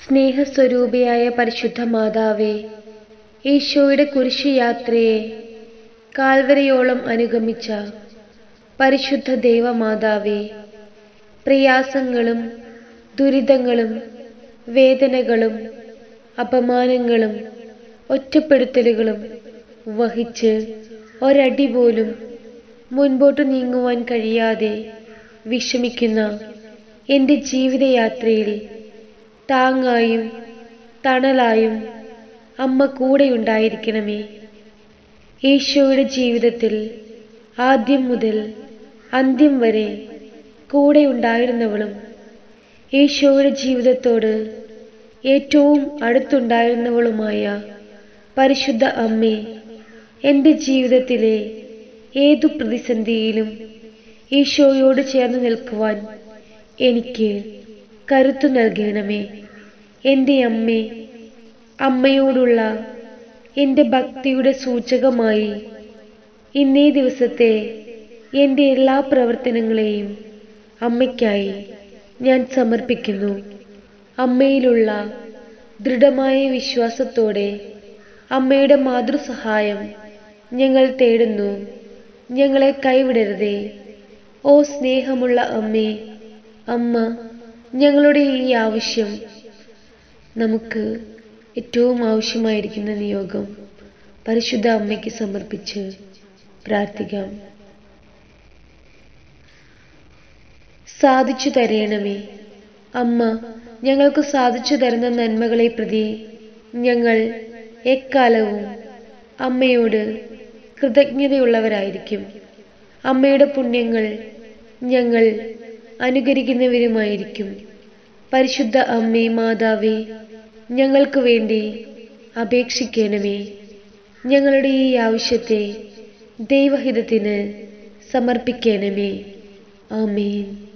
സ്നേഹസ്വരൂപിയായ പരിശുദ്ധ മാതാവേ ഈശോയുടെ കുരിശു യാത്രയെ കാൽവരയോളം അനുഗമിച്ച പരിശുദ്ധ ദൈവമാതാവേ പ്രയാസങ്ങളും ദുരിതങ്ങളും വേദനകളും അപമാനങ്ങളും ഒറ്റപ്പെടുത്തലുകളും വഹിച്ച് ഒരടി പോലും മുൻപോട്ട് നീങ്ങുവാൻ കഴിയാതെ വിഷമിക്കുന്ന എൻ്റെ ജീവിതയാത്രയിൽ താങ്ങായും തണലായും അമ്മ കൂടെയുണ്ടായിരിക്കണമേ ഈശോയുടെ ജീവിതത്തിൽ ആദ്യം മുതൽ അന്ത്യം വരെ കൂടെ ഉണ്ടായിരുന്നവളും ഈശോയുടെ ജീവിതത്തോട് ഏറ്റവും അടുത്തുണ്ടായിരുന്നവളുമായ പരിശുദ്ധ അമ്മേ എൻ്റെ ജീവിതത്തിലെ ഏതു പ്രതിസന്ധിയിലും ഈശോയോട് ചേർന്ന് നിൽക്കുവാൻ എനിക്ക് കരുത്തു നൽകണമേ എൻ്റെ അമ്മേ അമ്മയോടുള്ള എൻ്റെ ഭക്തിയുടെ സൂചകമായി ഇന്നേ ദിവസത്തെ എൻ്റെ എല്ലാ പ്രവർത്തനങ്ങളെയും അമ്മയ്ക്കായി ഞാൻ സമർപ്പിക്കുന്നു അമ്മയിലുള്ള ദൃഢമായ വിശ്വാസത്തോടെ അമ്മയുടെ മാതൃസഹായം ഞങ്ങൾ തേടുന്നു ഞങ്ങളെ കൈവിടരുതേ ഓ സ്നേഹമുള്ള അമ്മേ അമ്മ ഞങ്ങളുടെ ഈ ആവശ്യം നമുക്ക് ഏറ്റവും ആവശ്യമായിരിക്കുന്ന നിയോഗം പരിശുദ്ധ അമ്മയ്ക്ക് സമർപ്പിച്ച് പ്രാർത്ഥിക്കാം സാധിച്ചു തരയണമേ അമ്മ ഞങ്ങൾക്ക് സാധിച്ചു തരുന്ന നന്മകളെ പ്രതി ഞങ്ങൾ എക്കാലവും അമ്മയോട് കൃതജ്ഞതയുള്ളവരായിരിക്കും അമ്മയുടെ പുണ്യങ്ങൾ ഞങ്ങൾ അനുകരിക്കുന്നവരുമായിരിക്കും പരിശുദ്ധ അമ്മേ മാതാവേ ഞങ്ങൾക്ക് വേണ്ടി അപേക്ഷിക്കണമേ ഞങ്ങളുടെ ഈ ആവശ്യത്തെ ദൈവഹിതത്തിന് സമർപ്പിക്കണമേ ആമേൻ